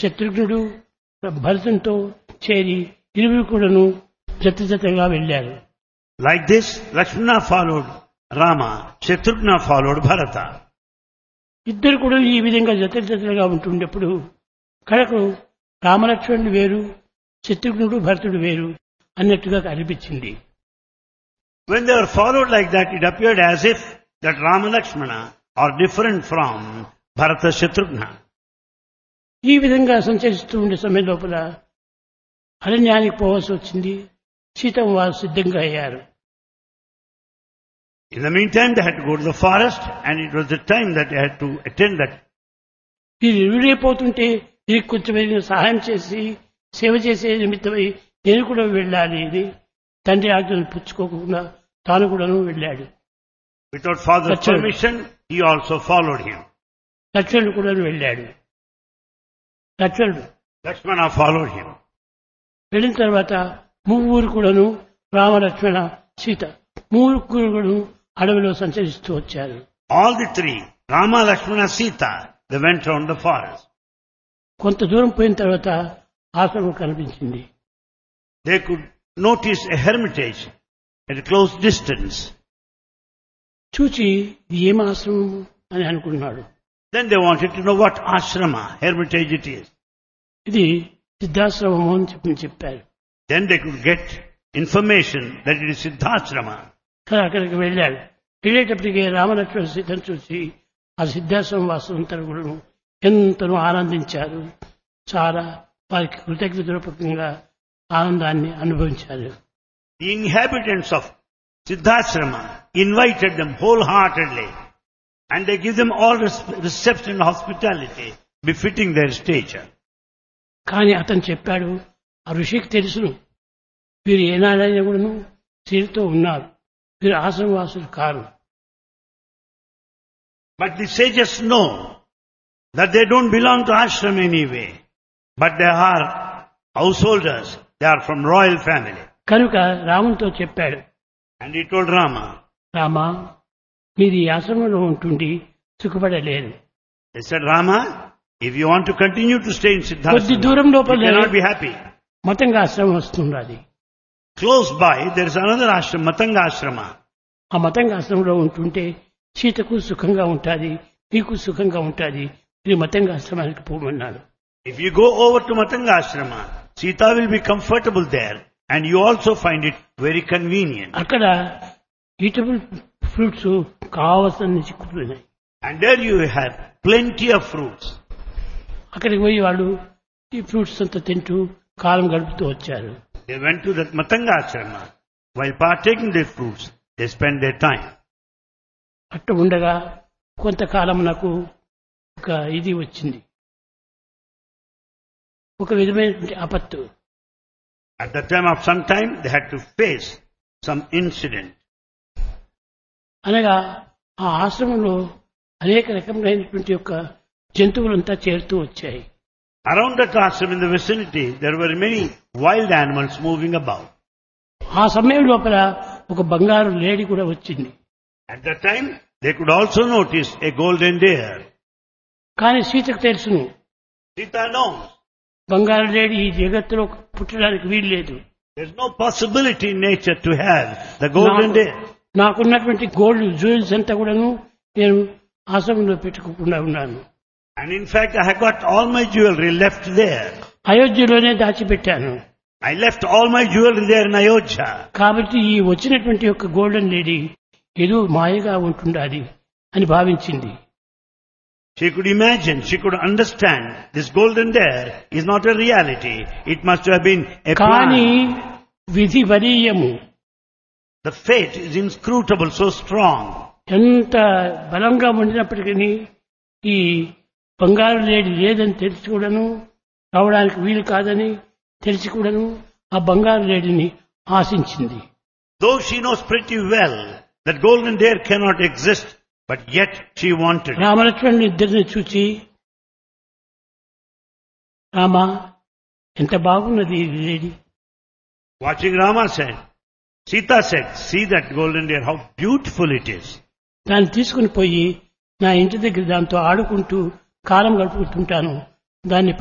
శత్రుఘ్నుడు భరతంతో చేరి ఇరువురు కూడాను జత జతగా వెళ్ళారు Like this, Lakshmana followed Rama, Shatrughna followed Bharata. ఇద్దరు కూడా ఈ విధంగా జత జతలుగా ఉంటుండేప్పుడు కడకు రామలక్ష్మణుడు వేరు శత్రుఘ్నుడు భరతుడు వేరు అన్నట్టుగా అనిపించింది When they were followed like that, it appeared as if that Rama Lakshmana are different from Bharata Shatrughna. ఈ విధంగా సంచరిస్తూ ఉండే సమయం లోపల అరణ్యానికి పోవాల్సి వచ్చింది సీతం వారు సిద్ధంగా అయ్యారు In the meantime, they had to go to the forest and it was the time that they had to attend that. వీరు ఇరువురైపోతుంటే వీరికి కొంచెం ఏదైనా సహాయం చేసి సేవ చేసే నిమిత్తమై నేను కూడా వెళ్ళాలి ఇది తండ్రి ఆజ్ఞను పుచ్చుకోకుండా తాను కూడాను వెళ్ళాడు Without father's That's right. permission, he also followed him. లక్ష్మణుడు కూడా వెళ్ళాడు లక్ష్మణుడు Lakshmana followed him. వెళ్ళిన తర్వాత ముగ్గురు కూడాను రామ లక్ష్మణ సీత ముగ్గురు కూడాను అడవిలో సంచరిస్తూ వచ్చారు All the three, Rama, Lakshmana, Sita, they went around the forest. కొంత దూరం పోయిన తర్వాత ఆశ్రమం కనిపించింది They could notice a hermitage at a close distance. చూచి ఇది ఏం ఆశ్రమం అని అనుకున్నాడు Then they wanted to know what ashrama, hermitage it is. ఇది సిద్ధాశ్రమము అని చెప్పి చెప్పారు Then they could get information that it is Siddhashrama. కానీ అక్కడికి వెళ్ళాడు వెళ్ళేటప్పటికి రామలక్ష్మణ సీతను చూసి ఆ సిద్ధాశ్రమం వాసులందరూ కూడా ఎంతనో ఆనందించారు చాలా వారికి కృతజ్ఞతపూర్వకంగా ఆనందాన్ని అనుభవించారు The inhabitants of Siddhashrama invited them wholeheartedly and they give them all res- reception and hospitality befitting their stature. కానీ అతను చెప్పాడు ఆ ఋషికి తెలుసును వీరు ఏనాడైనా కూడాను స్త్రీలతో ఉన్నారు వీరు ఆశ్రమవాసులు కారు But the sages know that they don't belong to ashram anyway, but they are householders. They are from royal family. కనుక రామునితో చెప్పాడు And he told Rama, Rama మీరు ఈ ఆశ్రమంలో ఉంటుండి సుఖపడలేరు they said, Rama, if you want to continue to stay in కొద్ది Siddhashrama, దూరం you లోపల cannot be happy. మతంగా ఆశ్రమం వస్తున్నది Close by, there is another ashram, Matanga Ashrama. ఆ మతంగా ఆశ్రమంలో ఉంటుంటే సీతకు సుఖంగా ఉంటుంది నీకు సుఖంగా ఉంటుంది ఇది మతంగా ఆశ్రమానికి పోమన్నాడు If you go over to Matanga Ashrama, Sita will be comfortable there and you also find it very convenient. అక్కడ ఈటబుల్ ఫ్రూట్స్ కావలసిన చిక్కుతున్నాయి And there you have plenty of fruits. అక్కడికి పోయి వాళ్ళు ఈ ఫ్రూట్స్ అంతా తింటూ కాలం గడుపుతూ వచ్చారు They went to that Matanga Ashrama. While partaking their fruits, they spent their time. అట్ట ఉండగా కొంతకాలం నాకు ఒక ఇది వచ్చింది ఒక విధమైనటువంటి ఆపత్తు At the time of some time, they had to face some incident. అనగా ఆ ఆశ్రమంలో అనేక రకములైనటువంటి యొక్క జంతువులంతా చేరుతూ వచ్చాయి Around that ashram in the vicinity, there were many wild animals moving about. ఆ సమయం లోపల ఒక బంగారు లేడి కూడా వచ్చింది At that time, they could also notice a golden deer. కానీ సీతకు తెలుసును Sita knows బంగారు లేడి ఈ జగత్తులో పుట్టడానికి వీలు లేదు there's no possibility in nature to have the golden నాకు- deer. నాకున్నటువంటి గోల్డ్ జ్యువెల్స్ అంతా కూడాను నేను ఆశ్రమంలో పెట్టుకోకుండా ఉన్నాను And in fact, I have got all my jewelry left there. అయోధ్యలోనే దాచిపెట్టాను I left all my jewelry there in Ayodhya. కాబట్టి ఈ వచ్చినటువంటి యొక్క గోల్డెన్ లేడీ ఏదో మాయగా ఉంటుండాలి అని భావించింది She could imagine, she could understand this golden deer is not a reality. It must have been a కానీ plan. విధి వరీయము The fate is inscrutable, so strong. ఎంత బలంగా ఉండినప్పటికీ ఈ బంగారు లేడి లేదని తెలిసి కూడాను రావడానికి వీలు కాదని తెలిసి కూడాను ఆ బంగారు లేడిని ఆశించింది Though she knows pretty well that golden deer cannot exist, but yet she wanted it. రామలక్ష్మణుని ఇద్దరిని చూచి రామా ఎంత బాగున్నది ఈ లేడీ Watching Rama said, Sita said, see that golden deer, how beautiful it is. దాన్ని తీసుకుని పోయి నా ఇంటి దగ్గర దాంతో ఆడుకుంటూ కాలం గడుపుకుంటుంటాను దాన్ని